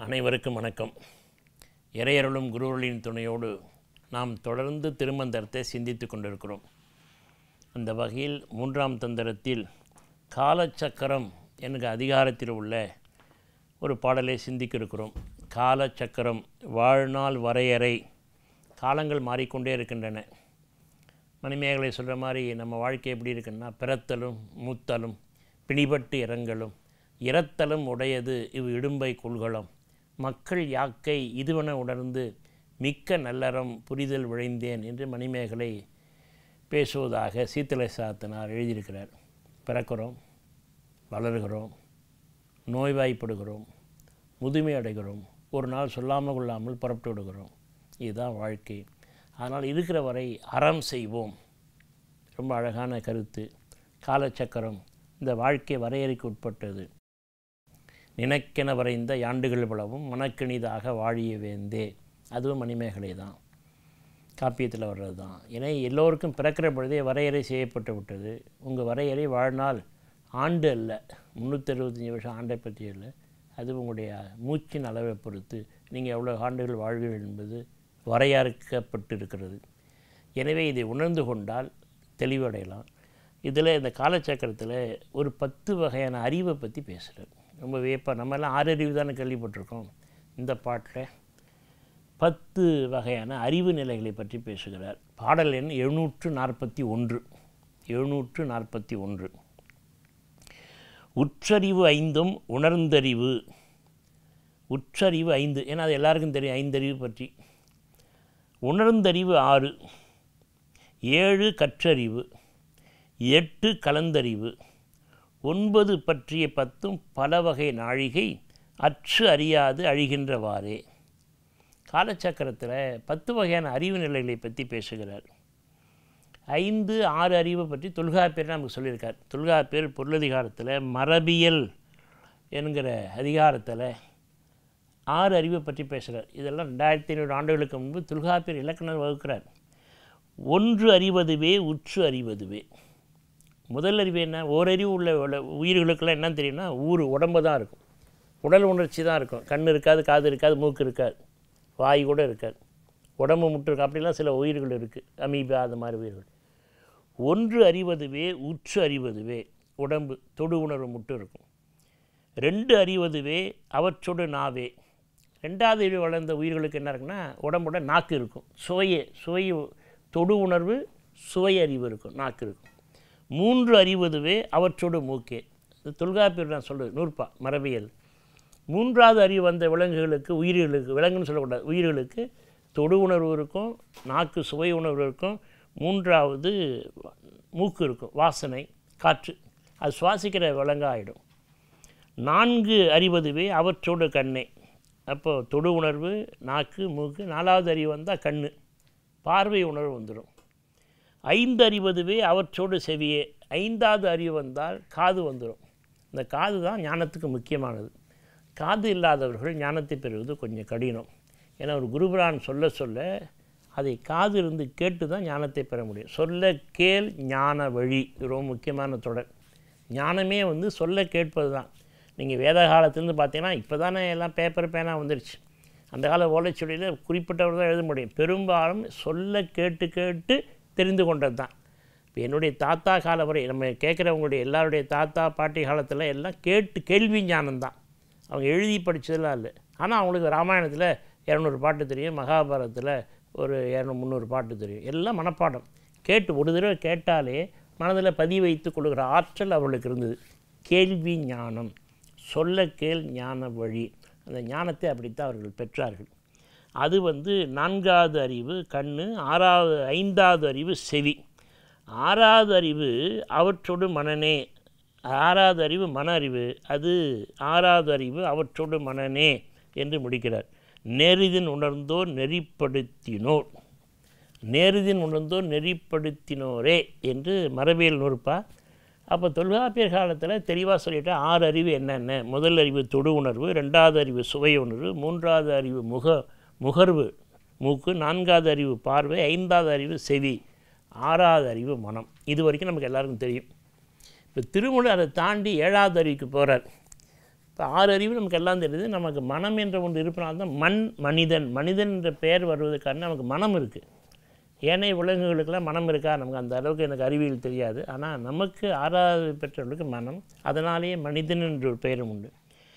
அனைவருக்கும் வணக்கம் இறையருளும் குருவர்களின் துணையோடு நாம் தொடர்ந்து திருமந்திரத்தை சிந்தித்து கொண்டிருக்கிறோம் அந்த வகையில் மூன்றாம் தந்திரத்தில் காலச்சக்கரம் என்கிற அதிகாரத்தில் உள்ள ஒரு பாடலை சிந்திக்க இருக்கிறோம் காலச்சக்கரம் வாழ்நாள் வரையறை காலங்கள் மாறிக்கொண்டே இருக்கின்றன மணிமேகலை சொல்கிற மாதிரி நம்ம வாழ்க்கை எப்படி இருக்குன்னா பிறத்தலும் மூத்தலும் பிணிபட்டு இறங்கலும் இறத்தலும் உடையது இவ் இடும்பை கொள்கலம் மக்கள் யாக்கை இதுவென உணர்ந்து மிக்க நல்லறம் புரிதல் விழைந்தேன் என்று மணிமேகலை பேசுவதாக சீத்தலை சாத்தனார் எழுதியிருக்கிறார் பிறக்கிறோம் வளர்கிறோம் நோய்வாய்ப்படுகிறோம் முதுமை அடைகிறோம் ஒரு நாள் சொல்லாமல் கொள்ளாமல் புறப்பட்டு விடுகிறோம் இதுதான் வாழ்க்கை அதனால் இருக்கிற வரை அறம் செய்வோம் ரொம்ப அழகான கருத்து காலச்சக்கரம் இந்த வாழ்க்கை வரையறைக்கு உட்பட்டது நினைக்கென வரைந்த யாண்டுகள் பலவும் மனக்கிணிதாக வாழிய வேந்தே அதுவும் மணிமேகலை தான் காப்பியத்தில் வர்றது தான் ஏன்னா எல்லோருக்கும் பிறக்கிற பொழுதே வரையறை செய்யப்பட்டு விட்டது உங்கள் வரையறை வாழ்நாள் ஆண்டு அல்ல முந்நூற்றி அறுபத்தஞ்சி வருஷம் ஆண்டை பற்றி இல்லை அது உங்களுடைய மூச்சின் அளவை பொறுத்து நீங்கள் எவ்வளோ ஆண்டுகள் வாழ்வீர்கள் என்பது வரையறுக்கப்பட்டு இருக்கிறது எனவே இதை உணர்ந்து கொண்டால் தெளிவடையலாம் இதில் இந்த காலச்சக்கரத்தில் ஒரு பத்து வகையான அறிவை பற்றி பேசுகிறார் ரொம்ப வியப்பாக நம்மெல்லாம் ஆறறிவு தானே கேள்விப்பட்டிருக்கோம் இந்த பாட்டில் பத்து வகையான அறிவு நிலைகளை பற்றி பேசுகிறார் பாடல் எண் எழுநூற்று நாற்பத்தி ஒன்று எழுநூற்று நாற்பத்தி ஒன்று உற்றறிவு ஐந்தும் உணர்ந்தறிவு உற்றறிவு ஐந்து ஏன்னா அது எல்லாருக்கும் தெரியும் ஐந்தறிவு பற்றி உணர்ந்தறிவு ஆறு ஏழு கற்றறிவு எட்டு கலந்தறிவு ஒன்பது பற்றிய பத்தும் பல வகை நாழிகை அற்று அறியாது அழிகின்றவாறே காலச்சக்கரத்தில் பத்து வகையான அறிவு நிலைகளை பற்றி பேசுகிறார் ஐந்து ஆறு அறிவை பற்றி தொல்காப்பியர் நமக்கு சொல்லியிருக்கார் தொல்காப்பியர் பொருளதிகாரத்தில் மரபியல் என்கிற அதிகாரத்தில் ஆறு அறிவை பற்றி பேசுகிறார் இதெல்லாம் ரெண்டாயிரத்தி ஐநூறு ஆண்டுகளுக்கு முன்பு தொல்காப்பியர் இலக்கணம் வகுக்கிறார் ஒன்று அறிவதுவே உற்று அறிவதுவே முதல் அறிவு என்ன ஓரறிவு உள்ள உள்ள- உயிர்களுக்கெல்லாம் என்ன தெரியும்னா ஊர் உடம்பு தான் இருக்கும் உடல் உணர்ச்சி தான் இருக்கும் கண் இருக்காது காது இருக்காது மூக்கு இருக்காது வாய் கூட இருக்காது உடம்பு மட்டும் இருக்கு அப்படிலாம் சில உயிர்கள் இருக்குது அமீபா அது மாதிரி உயிர்கள் ஒன்று அறிவதுவே உற்று அறிவதுவே உடம்பு தொடு உணர்வு மட்டும் இருக்கும் ரெண்டு அறிவதுவே அவற்றோடு நாவே ரெண்டாவது அறிவு வளர்ந்த உயிர்களுக்கு என்ன இருக்குன்னா உடம்போட நாக்கு இருக்கும் சுவைய சுவை தொடு உணர்வு சுவை அறிவு இருக்கும் நாக்கு இருக்கும் மூன்று அறிவதுவே அவற்றோடு மூக்கே இது தொல்காப்பியர் நான் சொல்கிறது நூற்பா மரபியல் மூன்றாவது அறிவு வந்த விலங்குகளுக்கு உயிர்களுக்கு விலங்குன்னு சொல்லக்கூடாது உயிர்களுக்கு தொடு உணர்வு இருக்கும் நாக்கு சுவை உணர்வு இருக்கும் மூன்றாவது மூக்கு இருக்கும் வாசனை காற்று அது சுவாசிக்கிற விலங்காயிடும் நான்கு அறிவதுவே அவற்றோடு கண்ணே அப்போது தொடு உணர்வு நாக்கு மூக்கு நாலாவது அறிவு வந்தால் கண் பார்வை உணர்வு வந்துடும் ஐந்து அறிவதுவே அவற்றோடு செவியே ஐந்தாவது அறிவு வந்தால் காது வந்துடும் இந்த காது தான் ஞானத்துக்கு முக்கியமானது காது இல்லாதவர்கள் ஞானத்தை பெறுவது கொஞ்சம் கடினம் ஏன்னா ஒரு குருபுரான் சொல்ல சொல்ல அதை காது இருந்து கேட்டு தான் ஞானத்தை பெற முடியும் சொல்ல கேள் ஞான வழி இது ரொம்ப முக்கியமான தொடர் ஞானமே வந்து சொல்ல கேட்பது தான் நீங்கள் வேத காலத்துலேருந்து பார்த்தீங்கன்னா இப்போ தானே எல்லாம் பேப்பர் பேனா வந்துருச்சு அந்த கால ஓலைச்சுவடியில் குறிப்பிட்டவர் தான் எழுத முடியும் பெரும்பாலும் சொல்ல கேட்டு கேட்டு தெரிந்து கொண்டது தான் இப்போ என்னுடைய தாத்தா காலம் வரை நம்ம கேட்குறவங்களுடைய எல்லாருடைய தாத்தா பாட்டி காலத்தில் எல்லாம் கேட்டு கேள்வி ஞானம்தான் அவங்க எழுதி படித்ததெல்லாம் இல்லை ஆனால் அவங்களுக்கு ராமாயணத்தில் இரநூறு பாட்டு தெரியும் மகாபாரதத்தில் ஒரு இரநூறு முந்நூறு பாட்டு தெரியும் எல்லாம் மனப்பாடம் கேட்டு ஒரு தடவை கேட்டாலே மனதில் பதிவு வைத்து கொள்கிற ஆற்றல் அவர்களுக்கு இருந்தது கேள்வி ஞானம் சொல்ல கேள் ஞான வழி அந்த ஞானத்தை அப்படித்தான் அவர்கள் பெற்றார்கள் அது வந்து நான்காவது அறிவு கண் ஆறாவது ஐந்தாவது அறிவு செவி ஆறாவது அறிவு அவற்றோடு மனநே ஆறாவது அறிவு மன அறிவு அது ஆறாவது அறிவு அவற்றோடு மனநே என்று முடிக்கிறார் நெறிதின் உணர்ந்தோர் நெறிப்படுத்தினோர் நேருதின் உணர்ந்தோர் நெறிப்படுத்தினோரே என்று மரபியல் நூற்பா அப்போ தொல்காப்பியர் காலத்தில் தெளிவாக சொல்லிட்டா ஆறு அறிவு என்னென்ன முதல் அறிவு தொடு உணர்வு ரெண்டாவது அறிவு சுவை உணர்வு மூன்றாவது அறிவு முக முகர்வு மூக்கு நான்காவது அறிவு பார்வை ஐந்தாவது அறிவு செவி ஆறாவது அறிவு மனம் இது வரைக்கும் நமக்கு எல்லாருக்கும் தெரியும் இப்போ திருமூலர் அதை தாண்டி ஏழாவது அறிவுக்கு போகிறார் இப்போ ஆறு அறிவு நமக்கு எல்லாம் தெரியுது நமக்கு மனம் என்ற ஒன்று இருப்பதனால தான் மண் மனிதன் மனிதன் என்ற பெயர் வருவதற்கான நமக்கு மனம் இருக்குது ஏனைய விலங்குகளுக்கெல்லாம் மனம் இருக்கா நமக்கு அந்த அளவுக்கு எனக்கு அறிவியல் தெரியாது ஆனால் நமக்கு ஆறாவது பெற்றவர்களுக்கு மனம் அதனாலேயே மனிதன் என்ற ஒரு பெயரும் உண்டு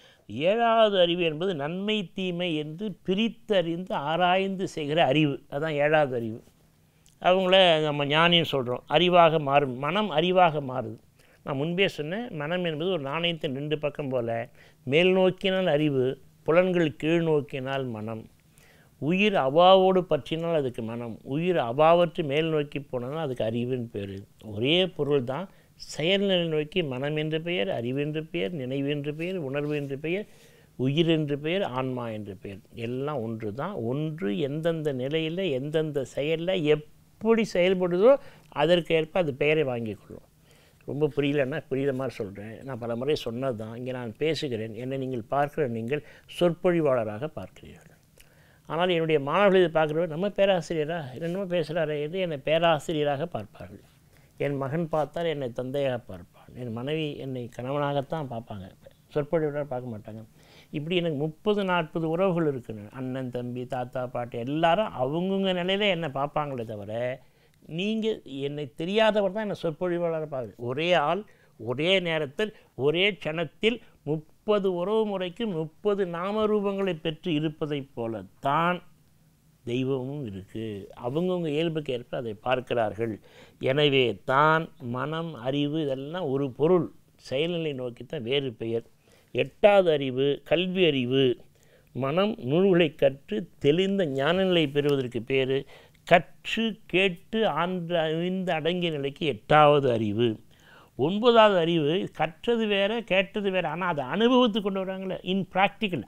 ஏழாவது அறிவு என்பது நன்மை தீமை என்று பிரித்தறிந்து ஆராய்ந்து செய்கிற அறிவு அதுதான் ஏழாவது அறிவு அவங்கள நம்ம ஞானின்னு சொல்கிறோம் அறிவாக மாறும் மனம் அறிவாக மாறுது நான் முன்பே சொன்னேன் மனம் என்பது ஒரு நாணயத்தின் ரெண்டு பக்கம் போல் மேல் நோக்கினால் அறிவு புலன்கள் கீழ் நோக்கினால் மனம் உயிர் அவாவோடு பற்றினால் அதுக்கு மனம் உயிர் அவாவற்று மேல் நோக்கி போனால் அதுக்கு அறிவுன்னு பேர் ஒரே பொருள் தான் செயல்நிலை நோக்கி மனம் என்று பெயர் அறிவு என்று பெயர் நினைவு என்று பெயர் உணர்வு என்று பெயர் உயிர் என்று பெயர் ஆன்மா என்று பெயர் எல்லாம் ஒன்று தான் ஒன்று எந்தெந்த நிலையில் எந்தெந்த செயலில் எப்படி செயல்படுதோ அதற்கேற்ப அது பெயரை வாங்கிக் கொள்ளும் ரொம்ப புரியலன்னா புரியுற மாதிரி சொல்கிறேன் நான் பல முறை சொன்னது தான் இங்கே நான் பேசுகிறேன் என்னை நீங்கள் பார்க்கிற நீங்கள் சொற்பொழிவாளராக பார்க்கிறீர்கள் ஆனால் என்னுடைய மாணவர்கள் இதை பார்க்குறவர் நம்ம பேராசிரியரா என்னென்னமோ பேசுகிறாரு என்று என்னை பேராசிரியராக பார்ப்பார்கள் என் மகன் பார்த்தால் என்னை தந்தையாக பார்ப்பான் என் மனைவி என்னை கணவனாகத்தான் பார்ப்பாங்க சொற்பொழிவாளர் பார்க்க மாட்டாங்க இப்படி எனக்கு முப்பது நாற்பது உறவுகள் இருக்குன்னு அண்ணன் தம்பி தாத்தா பாட்டி எல்லாரும் அவங்கவுங்க நிலையில என்னை பார்ப்பாங்களே தவிர நீங்கள் என்னை தெரியாதவர் தான் என்னை சொற்பொழிவாளர் பார்க்குறேன் ஒரே ஆள் ஒரே நேரத்தில் ஒரே க்ஷணத்தில் முப்பது உறவு முறைக்கு முப்பது நாமரூபங்களை பெற்று இருப்பதைப் போல தான் தெய்வமும் இருக்குது அவங்கவுங்க இயல்புக்கு ஏற்ப அதை பார்க்கிறார்கள் எனவே தான் மனம் அறிவு இதெல்லாம் ஒரு பொருள் செயல்நிலை நோக்கித்தான் வேறு பெயர் எட்டாவது அறிவு கல்வி அறிவு மனம் நூல்களை கற்று தெளிந்த ஞானநிலை பெறுவதற்கு பேர் கற்று கேட்டு ஆன்ற அறிந்து அடங்கிய நிலைக்கு எட்டாவது அறிவு ஒன்பதாவது அறிவு கற்றது வேற கேட்டது வேற ஆனால் அதை அனுபவத்துக்கு கொண்டு வராங்களே இன் ப்ராக்டிக்கல்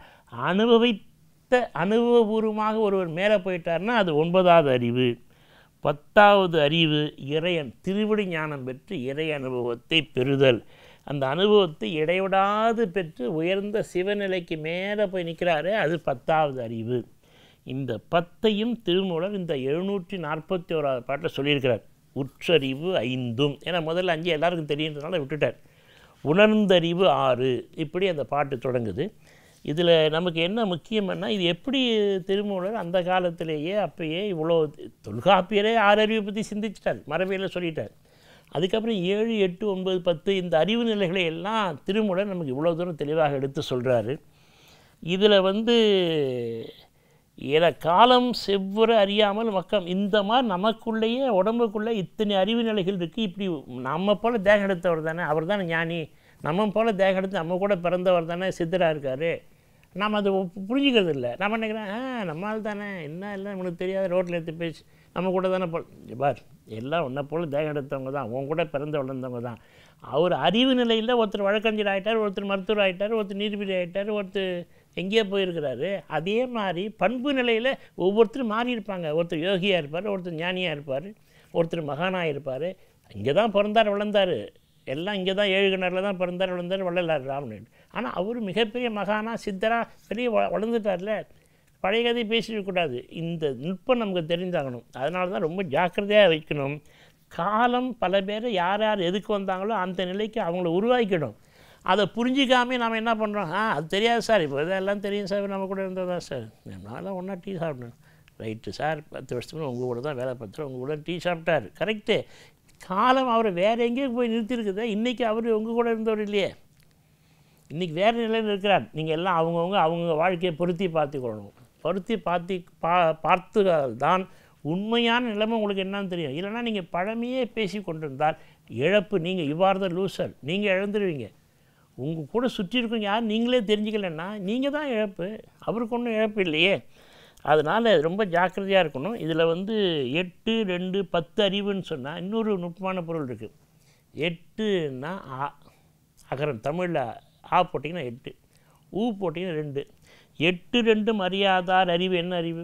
அனுபவித்த அனுபவபூர்வமாக ஒருவர் மேலே போயிட்டார்னா அது ஒன்பதாவது அறிவு பத்தாவது அறிவு இறையன் திருவிடி ஞானம் பெற்று இறை அனுபவத்தை பெறுதல் அந்த அனுபவத்தை இடைவிடாது பெற்று உயர்ந்த சிவநிலைக்கு மேலே போய் நிற்கிறாரே அது பத்தாவது அறிவு இந்த பத்தையும் திருமூலர் இந்த எழுநூற்றி நாற்பத்தி ஓராவது பாட்டில் சொல்லியிருக்கிறார் உற்றறிவு ஐந்தும் ஏன்னா முதல்ல அஞ்சு எல்லாருக்கும் தெரியுன்றதுனால விட்டுட்டார் உணர்ந்தறிவு ஆறு இப்படி அந்த பாட்டு தொடங்குது இதில் நமக்கு என்ன முக்கியம்னா இது எப்படி திருமூலர் அந்த காலத்திலேயே அப்பயே இவ்வளோ தொல்காப்பியரே ஆறு அறிவை பற்றி சிந்திச்சிட்டார் மரபியில் சொல்லிட்டார் அதுக்கப்புறம் ஏழு எட்டு ஒன்பது பத்து இந்த அறிவு நிலைகளை எல்லாம் திருமூலர் நமக்கு இவ்வளோ தூரம் தெளிவாக எடுத்து சொல்கிறாரு இதில் வந்து ஏன்னா காலம் செவ்வர அறியாமல் மக்கம் இந்த மாதிரி நமக்குள்ளேயே உடம்புக்குள்ளே இத்தனை அறிவு நிலைகள் இருக்குது இப்படி நம்ம போல் தேகம் எடுத்தவர் தானே அவர் தானே ஞானி நம்ம போல் தேகம் எடுத்து நம்ம கூட பிறந்தவர் தானே சித்தராக இருக்கார் நாம் அதை புரிஞ்சுக்கிறது இல்லை நம்ம நினைக்கிறேன் ஆ நம்மால் தானே என்ன இல்லை நம்மளுக்கு தெரியாத ரோட்டில் எடுத்து பேசி நம்ம கூட தானே போல் பார் எல்லாம் உன்னை போல் தேகம் எடுத்தவங்க தான் உன் கூட பிறந்து வளர்ந்தவங்க தான் அவர் அறிவு நிலையில் ஒருத்தர் வழக்கறிஞர் ஆகிட்டார் ஒருத்தர் மருத்துவர் ஆகிட்டார் ஒருத்தர் நீதிபதி ஆகிட்டார் ஒருத்தர் எங்கேயோ போயிருக்கிறாரு அதே மாதிரி பண்பு நிலையில் ஒவ்வொருத்தரும் மாறி இருப்பாங்க ஒருத்தர் யோகியாக இருப்பார் ஒருத்தர் ஞானியாக இருப்பார் ஒருத்தர் மகானாக இருப்பார் இங்கே தான் பிறந்தார் வளர்ந்தார் எல்லாம் இங்கே தான் ஏழு கிணறுல தான் பிறந்தார் வளர்ந்தார் வள்ளலார் ராமன் ஆனால் அவர் மிகப்பெரிய மகானா சித்தரா பெரிய வ வளர்ந்துட்டார்ல பழைய கதை பேசிடக்கூடாது இந்த நுட்பம் நமக்கு தெரிஞ்சாகணும் அதனால தான் ரொம்ப ஜாக்கிரதையாக வைக்கணும் காலம் பல பேர் யார் யார் எதுக்கு வந்தாங்களோ அந்த நிலைக்கு அவங்கள உருவாக்கிடும் அதை புரிஞ்சிக்காமே நாம் என்ன பண்ணுறோம் ஆ அது தெரியாது சார் இப்போ இதெல்லாம் தெரியும் சார் நம்ம கூட இருந்தது தான் சார் நான்லாம் ஒன்றா டீ சாப்பிடணும் ரைட்டு சார் பத்து வருஷத்துக்கு உங்கள் கூட தான் வேலை பார்த்துறோம் உங்கள் கூட டீ சாப்பிட்டார் கரெக்டு காலம் அவரை வேறு எங்கேயோ போய் நிறுத்திருக்குதா இன்றைக்கி அவர் உங்கள் கூட இருந்தவர் இல்லையே இன்றைக்கி வேறு நிலையில் இருக்கிறார் நீங்கள் எல்லாம் அவங்கவுங்க அவங்க வாழ்க்கையை பொருத்தி பார்த்துக்கொள்ளணும் பொருத்தி பார்த்து பா பார்த்துதான் தான் உண்மையான நிலைமை உங்களுக்கு என்னன்னு தெரியும் இல்லைன்னா நீங்கள் பழமையே பேசி கொண்டிருந்தால் இழப்பு நீங்கள் இவ்வாறு தான் லூசர் நீங்கள் இழந்துருவீங்க உங்கள் கூட சுற்றி இருக்கவங்க யார் நீங்களே தெரிஞ்சுக்கலன்னா நீங்கள் தான் இழப்பு அவருக்கு ஒன்றும் இழப்பு இல்லையே அதனால் ரொம்ப ஜாக்கிரதையாக இருக்கணும் இதில் வந்து எட்டு ரெண்டு பத்து அறிவுன்னு சொன்னால் இன்னொரு நுட்பமான பொருள் இருக்குது எட்டுன்னா ஆ அகரம் தமிழில் ஆ போட்டிங்கன்னா எட்டு ஊ போட்டிங்கன்னா ரெண்டு எட்டு ரெண்டும் அறியாதார் அறிவு என்ன அறிவு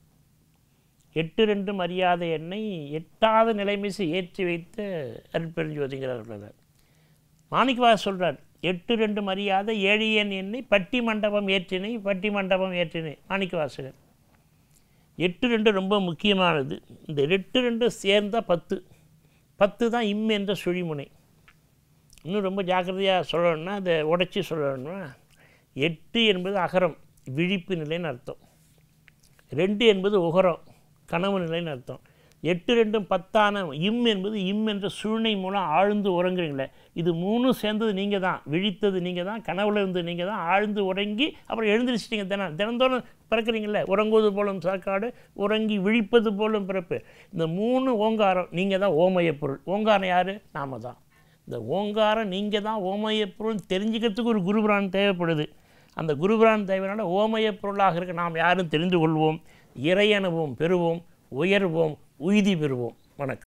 எட்டு ரெண்டும் அறியாத எண்ணை எட்டாத நிலைமிசை ஏற்றி வைத்த அருட்பெருஞ்சோதிங்கிறார் மாணிக்கவாச சொல்கிறார் எட்டு ரெண்டும் அறியாத ஏழியன் எண்ணை பட்டி மண்டபம் ஏற்றினை பட்டி மண்டபம் ஏற்றினை மாணிக்கவாசகர் எட்டு ரெண்டு ரொம்ப முக்கியமானது இந்த எட்டு ரெண்டு சேர்ந்தால் பத்து பத்து தான் இம் என்ற சுழிமுனை இன்னும் ரொம்ப ஜாக்கிரதையாக சொல்லணும்னா அதை உடைச்சி சொல்லணும்னா எட்டு என்பது அகரம் விழிப்பு நிலைன்னு அர்த்தம் ரெண்டு என்பது உகரம் கனவு நிலைன்னு அர்த்தம் எட்டு ரெண்டும் பத்தான இம் என்பது இம் என்ற சூழ்நிலை மூலம் ஆழ்ந்து உறங்குறீங்களே இது மூணும் சேர்ந்தது நீங்கள் தான் விழித்தது நீங்கள் தான் கனவுல இருந்து நீங்கள் தான் ஆழ்ந்து உறங்கி அப்புறம் எழுந்திரிச்சிட்டிங்க தினம் தினந்தோறும் பிறக்கிறீங்களே உறங்குவது போலும் சாக்காடு உறங்கி விழிப்பது போலும் பிறப்பு இந்த மூணு ஓங்காரம் நீங்கள் தான் ஓமய பொருள் ஓங்காரம் யார் நாம தான் இந்த ஓங்காரம் நீங்கள் தான் ஓமய பொருள் தெரிஞ்சுக்கிறதுக்கு ஒரு குருபுரான் தேவைப்படுது அந்த குருபுரான் தேவையான ஓமய பொருளாக இருக்க நாம் யாரும் தெரிந்து கொள்வோம் இறையனுவோம் பெறுவோம் உயர்வோம் உய்தி பெறுவோம் வணக்கம்